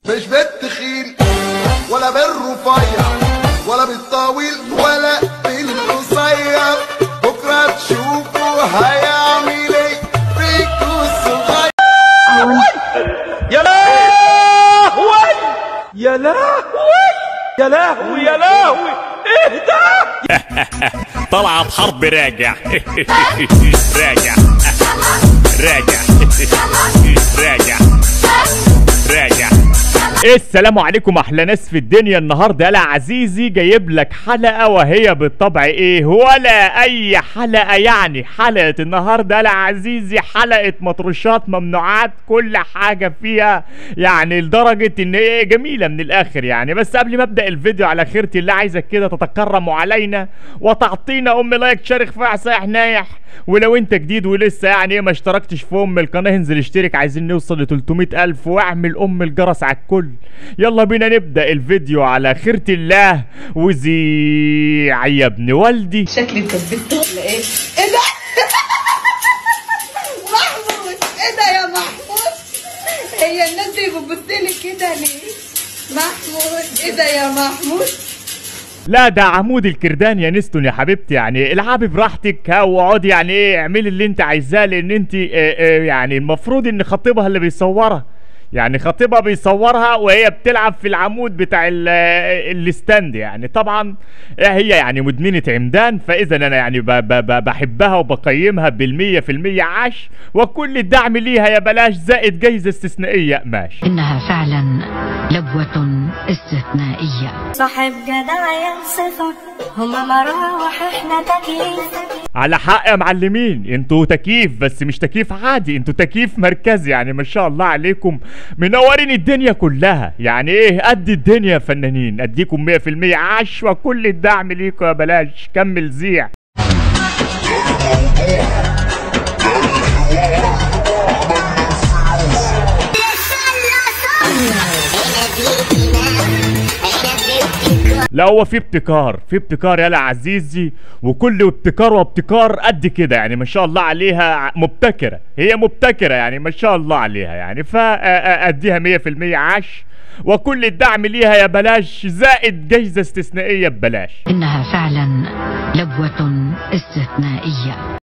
مش بالتخين ولا بالرفيع ولا بالطويل ولا بالقصير بكره تشوفوا هيعمل ايه فيكوا الصغير يا لهوي يا لهوي يا لهوي يا لهوي اهدى طلعت حرب راجع راجع راجع راجع راجع السلام عليكم احلى ناس في الدنيا النهارده يا عزيزي جايب لك حلقه وهي بالطبع ايه ولا اي حلقه يعني حلقه النهارده يا عزيزي حلقه مطروشات ممنوعات كل حاجه فيها يعني لدرجه ان هي جميله من الاخر يعني بس قبل ما ابدا الفيديو على خيرة الله عايزك كده تتكرم علينا وتعطينا ام لايك شارك فيها صايح نايح ولو انت جديد ولسه يعني ايه ما اشتركتش في ام القناه انزل اشترك عايزين نوصل ل 300 الف واعمل ام الجرس على الكل يلا بينا نبدا الفيديو على خيرة الله وزيع يا ابن والدي شكلي اتثبت ولا ايه؟ ايه ده؟ محمود ايه ده يا محمود؟ هي الناس دي بتبص لي كده ليه؟ محمود ايه ده يا محمود؟ لا ده عمود الكردان يا نستون يا حبيبتي يعني العبي براحتك ها واقعدي يعني ايه اعملي اللي انت عايزاه لان انت اه اه يعني المفروض ان خطيبها اللي بيصورها يعني خطيبها بيصورها وهي بتلعب في العمود بتاع ال- اه الستاند يعني طبعا هي يعني مدمنة عمدان فاذا انا يعني ب ب ب بحبها وبقيمها بالمية في المية عاش وكل الدعم ليها يا بلاش زائد جايزة استثنائية ماشي إنها فعلا لبوة استثنائية صاحب جدع ينصفك هما مراوح احنا تكييف على حق يا معلمين انتوا تكييف بس مش تكييف عادي انتوا تكييف مركزي يعني ما شاء الله عليكم منورين الدنيا كلها يعني ايه قد الدنيا يا فنانين اديكم 100% عاش وكل الدعم ليكم يا بلاش كمل زيع لا هو في ابتكار في ابتكار يالا عزيزي وكل ابتكار وابتكار قد كده يعني ما شاء الله عليها ع- مبتكرة هي مبتكرة يعني ما شاء الله عليها يعني فأديها 100% عاش وكل الدعم ليها يا بلاش زائد جايزة استثنائية ببلاش إنها فعلا لبوة استثنائية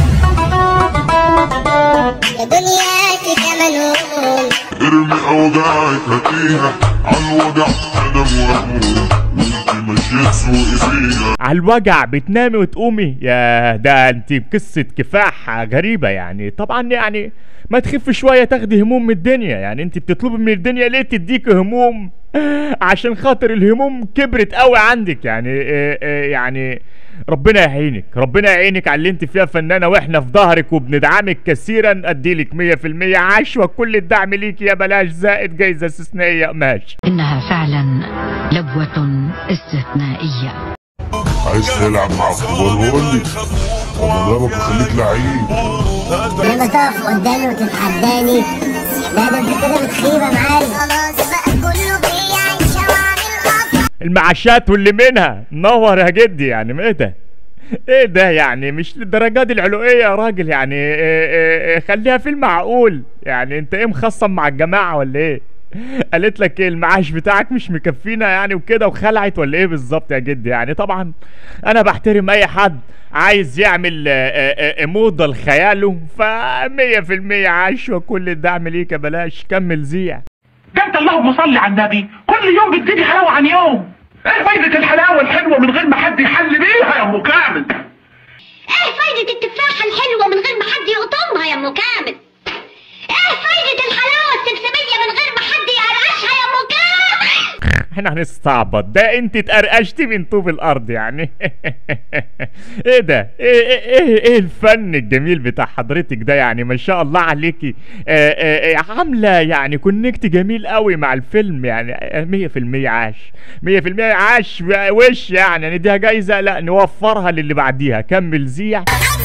دنياك كمان ارمي اوجاعك هاتيها عالوجع انا وهموم وانت ماشية تسوقي فيها على الوجع بتنامي وتقومي يا ده انت بقصة كفاح غريبة يعني طبعا يعني ما تخف شوية تاخدي هموم من الدنيا يعني انت بتطلبي من الدنيا ليه تديك هموم عشان خاطر الهموم كبرت قوي عندك يعني اه اه يعني ربنا يعينك ربنا يعينك على اللي انت فيها فنانة واحنا في ظهرك وبندعمك كثيرا اديلك 100% عاش وكل الدعم ليك يا بلاش زائد جايزة استثنائية ماشي إنها فعلا لبوة استثنائية عايز تلعب مع الكبار قول لي انا ضربك اخليك لعيب لما تقف قدامي وتتحداني لا ده انت كده بتخيبه معايا خلاص بقى كله بيعيش وعامل قطع المعاشات واللي منها نور يا جدي يعني ما ايه ده ايه ده يعني مش للدرجات دي العلوية يا راجل يعني إيه إيه إيه خليها في المعقول يعني انت ايه مخصم مع الجماعة ولا ايه قالت لك ايه المعاش بتاعك مش مكفينا يعني وكده وخلعت ولا ايه بالظبط يا جدي يعني طبعا انا بحترم اي حد عايز يعمل آه، آه، آه، موضة لخياله ف 100% عاش وكل الدعم ليك يا بلاش كمل زيع ده انت اللهم صل على النبي كل يوم بتزيدي حلاوه عن يوم ايه فايدة الحلاوة الحلوة من غير ما حد يحل بيها يا ام كامل ايه فايدة التفاحة الحلوة من غير ما حد يقطمها يا ام كامل ايه فايدة الحلاوة السمسمية من غير ما حد يقرقشها يا ام كامل احنا هنستعبط ده انت اتقرقشتي من طوب الارض يعني ايه ده ايه ايه ايه, إيه الفن الجميل بتاع حضرتك ده يعني ما شاء الله عليكي آه آه آه عامله يعني كونكت جميل قوي مع الفيلم يعني آه، 100% عاش 100% عاش وش يعني نديها جايزه لا نوفرها للي بعديها كمل زيع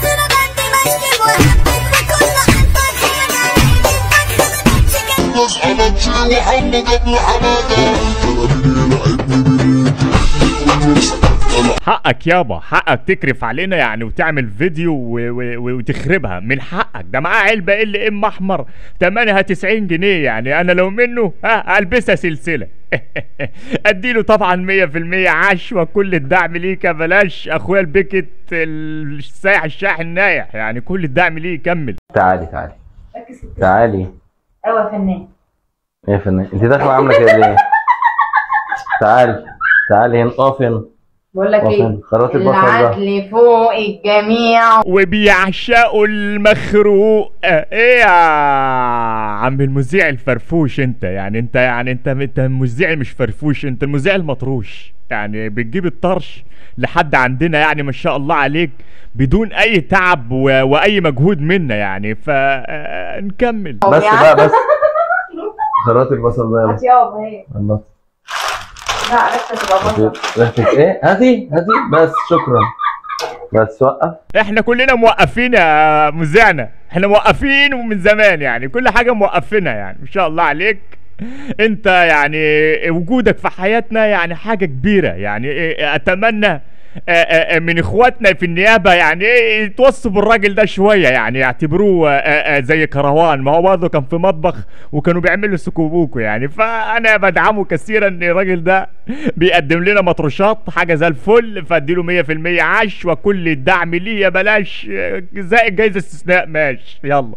بس على تشي وحمى قبل حمادة حقك يابا حقك تكرف علينا يعني وتعمل فيديو و... و... وتخربها من حقك ده معاه علبه ال ام احمر ثمنها 90 جنيه يعني انا لو منه ها البسها سلسله اديله طبعا 100% عش وكل الدعم ليك بلاش اخويا البكت السايح الشاحن نايح يعني كل الدعم ليه كمل تعالي تعالي تعالي ايوه يا فنان ايه يا فنان انت داخله عامله كده ليه تعالي تعالي هنا اقف هنا بقول لك اقف ايه هنا خرطي البصل ده العدل فوق الجميع وبيعشقوا المخروق ايه يا عم المذيع الفرفوش انت يعني انت يعني انت انت المذيع مش فرفوش انت المذيع المطروش يعني بتجيب الطرش لحد عندنا يعني ما شاء الله عليك بدون اي تعب و... واي مجهود منا يعني فنكمل بس بقى بس خرطي البصل ده يا بس يابا هي الله لا ريحتها تبقى بصل ريحتك ايه هاتي هاتي بس شكرا بس وقف احنا كلنا موقفين يا مذيعنا احنا موقفين ومن زمان يعني كل حاجه موقفينها يعني ما شاء الله عليك انت يعني وجودك في حياتنا يعني حاجه كبيره يعني إيه، اتمنى آه، آه، من اخواتنا في النيابه يعني إيه، يتوصوا بالراجل ده شويه يعني يعتبروه آه، آه، زي كروان ما هو برضه كان في مطبخ وكانوا بيعملوا سكوبوكو يعني فانا بدعمه كثيرا ان الراجل ده بيقدم لنا مطروشات حاجه زي الفل فاديله 100% عش وكل الدعم ليه يا بلاش آه، زائد جايزه استثناء ماشي يلا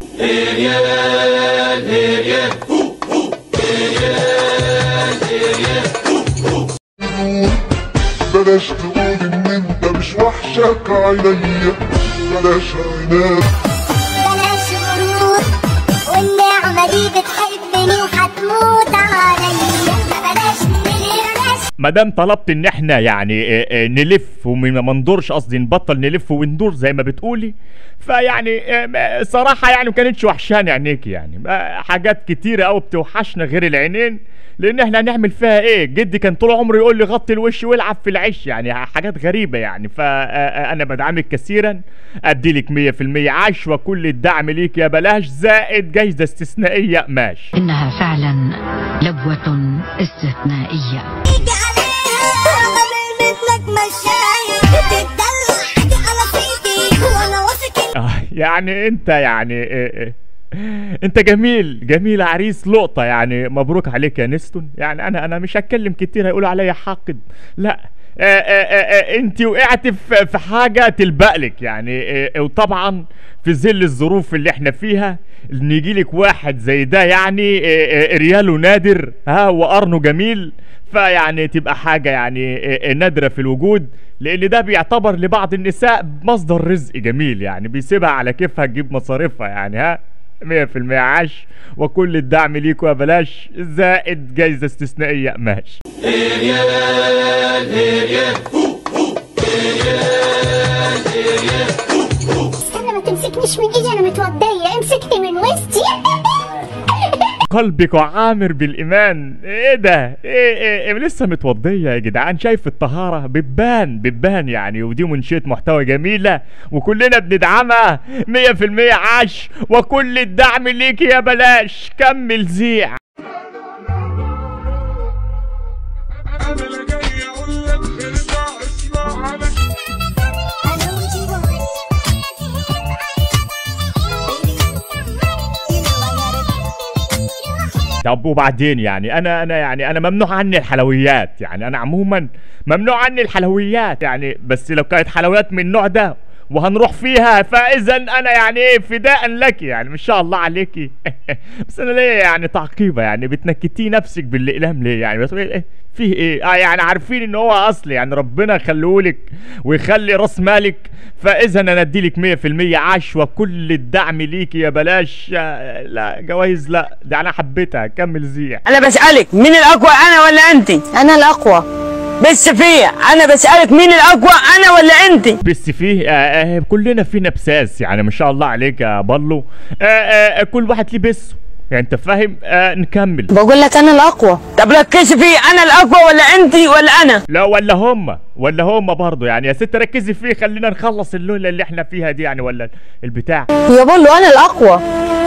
بلاش تقول ان انت مش وحشك عينيا بلاش عناد بلاش غرور والنعمة دي بتحبني وهتموت عليا بلاش بلاش ما دام طلبت ان احنا يعني آه، آه، نلف وما ما ندورش قصدي نبطل نلف وندور زي ما بتقولي فيعني آه، ما- صراحه يعني ما كانتش وحشاني عينيك يعني ما- حاجات كتيره قوي بتوحشنا غير العينين لان احنا هنعمل فيها ايه جدي كان طول عمره يقول لي غطي الوش والعب في العش يعني حاجات غريبه يعني فانا بدعمك كثيرا ادي لك 100% عش وكل الدعم ليك يا بلاش زائد جايزه استثنائيه ماشي إنها فعلا لبوة استثنائية تيجي عليها عمل مثلك مشاية بتدلع حاجة على صيدي وانا واثق آه، يعني انت يعني إيه إيه انت جميل جميل عريس لقطة يعني مبروك عليك يا نستون يعني انا انا مش هتكلم كتير هيقولوا عليا حاقد لا آه، آه، آه، آه، انت وقعت في في حاجة تلبقلك يعني آه، آه، وطبعا في ظل الظروف اللي احنا فيها ان يجيلك واحد زي ده يعني آه، آه، رياله نادر ها وقرنه جميل فيعني تبقى حاجة يعني آه، آه، نادرة في الوجود لان ده بيعتبر لبعض النساء مصدر رزق جميل يعني بيسيبها على كيفها تجيب مصاريفها يعني ها 100% عاش وكل الدعم ليكوا يا بلاش زائد جايزة استثنائية ماشي استنى ما تمسكنيش من ايدي انا متوضية امسكني من وسطي قلبك عامر بالإيمان إيه ده إيه, إيه, إيه لسه متوضية يا جدعان شايف الطهارة بتبان بتبان يعني ودي منشئة محتوى جميلة وكلنا بندعمها 100% عاش وكل الدعم ليك يا بلاش كمل زيع طب وبعدين يعني انا انا يعني انا ممنوع عني الحلويات يعني انا عموما ممنوع عني الحلويات يعني بس لو كانت حلويات من النوع ده وهنروح فيها فاذا انا يعني ايه فداء لك يعني ما شاء الله عليكي بس انا ليه يعني تعقيبه يعني بتنكتي نفسك بالاقلام ليه يعني بس ايه فيه ايه اه يعني عارفين ان هو اصلي يعني ربنا يخليهولك ويخلي راس مالك فاذا انا اديلك 100% عاش وكل الدعم ليكي يا بلاش آه، لا جوايز لا ده انا حبيتها كمل زيع انا بسألك مين الاقوى انا ولا انت انا الاقوى بس فيا انا بسألك مين الاقوى انا ولا انت بس فيه آه آه كلنا فينا بساس يعني ما شاء الله عليك يا بالو آه آه كل واحد ليه بسه يعني انت فاهم آه نكمل بقول لك انا الاقوى طب ركزي فيا انا الاقوى ولا انت ولا انا لا ولا هم ولا هم برضه يعني يا ست ركزي فيه خلينا نخلص الليله اللي احنا فيها دي يعني ولا البتاع يا بقول له انا الاقوى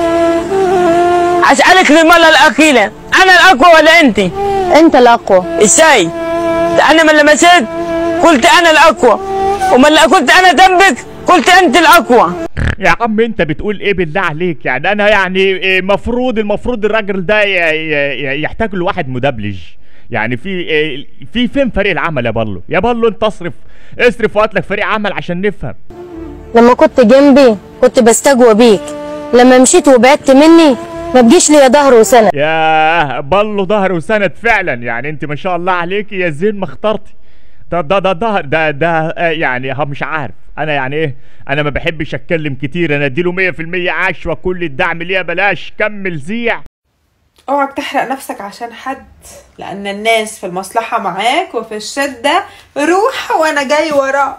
اسألك للمرة الاخيرة انا الاقوى ولا انت انت الاقوى ازاي ده انا من لمست قلت انا الاقوى وما لا قلت انا جنبك قلت انت الاقوى يا عم انت بتقول ايه بالله عليك يعني انا يعني إيه مفروض المفروض الراجل ده ي- ي- يحتاج له واحد مدبلج يعني في إيه في فين فريق العمل يا بالو يا بالو انت اصرف اصرف وهات لك فريق عمل عشان نفهم لما كنت جنبي كنت بستجوى بيك لما مشيت وبعدت مني ما بجيش ليا ظهر وسند يا بالو ظهر وسند فعلا يعني انت ما شاء الله عليك يا زين ما اخترتي ده ده ده ظهر ده ده آه، يعني ها مش عارف انا يعني ايه انا ما بحبش اتكلم كتير انا اديله 100% عاش وكل الدعم ليا بلاش كمل زيع اوعك تحرق نفسك عشان حد لان الناس في المصلحة معاك وفي الشدة روح وانا جاي وراك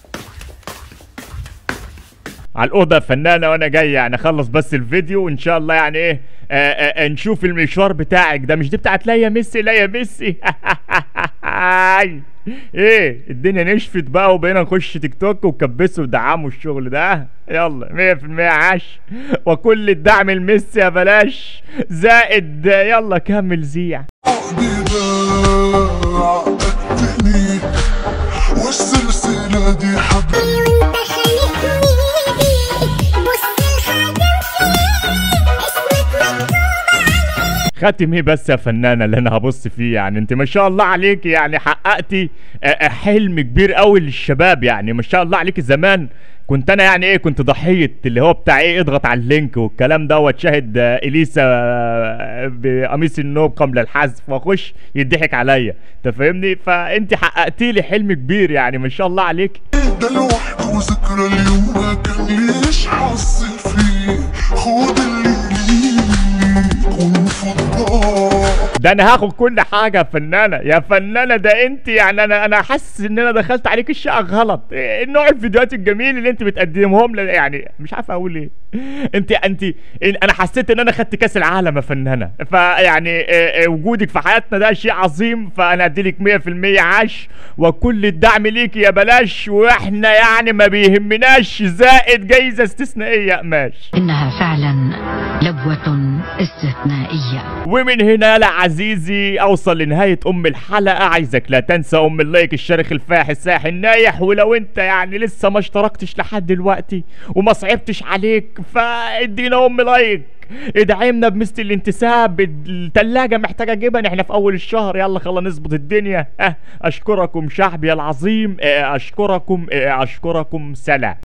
على الاوضه يا فنانه وانا جاي يعني اخلص بس الفيديو وان شاء الله يعني ايه آه آه آه نشوف المشوار بتاعك ده مش دي بتاعت ليا ميسي ليا ميسي ايه الدنيا نشفت بقى وبقينا نخش تيك توك وكبسوا ودعموا الشغل ده يلا 100% عاش وكل الدعم لميسي يا بلاش زائد يلا كمل زيع عقدتني والسلسلة دي حبيبي خاتم ايه بس يا فنانه اللي انا هبص فيه يعني انت ما شاء الله عليك يعني حققتي آه، آه، حلم كبير قوي للشباب يعني ما شاء الله عليك زمان كنت انا يعني ايه كنت ضحيه اللي هو بتاع ايه اضغط على اللينك والكلام ده وتشاهد آه، اليسا آه، بقميص النوم قبل الحذف واخش يضحك عليا انت فاهمني فانت حققتي لي حلم كبير يعني ما شاء الله عليك ده لوحده وذكرى اليوم ما كان ليش حظ فيه خد اللي ليك ونفضل ده انا هاخد كل حاجه يا فنانه يا فنانه ده انت يعني انا انا حاسس ان انا دخلت عليك الشقه غلط إيه نوع الفيديوهات الجميل اللي انت بتقدمهم لي يعني مش عارف اقول ايه انت انت إن- انا حسيت ان انا خدت كاس العالم يا فنانه فيعني إيه، إيه، وجودك في حياتنا ده شيء عظيم فانا اديلك 100% عاش وكل الدعم ليك يا بلاش واحنا يعني ما بيهمناش زائد جايزه استثنائيه ماشي إنها فعلا لبوة استثنائية ومن هنا لا عزيزي اوصل لنهاية ام الحلقة عايزك لا تنسى ام اللايك الشرخ الفاح الساح النايح ولو انت يعني لسه ما اشتركتش لحد دلوقتي وما صعبتش عليك فادينا ام لايك ادعمنا بمثل الانتساب التلاجة محتاجة جبن احنا في اول الشهر يلا خلينا نظبط الدنيا اه اشكركم شعبي العظيم اه اشكركم اه اشكركم سلام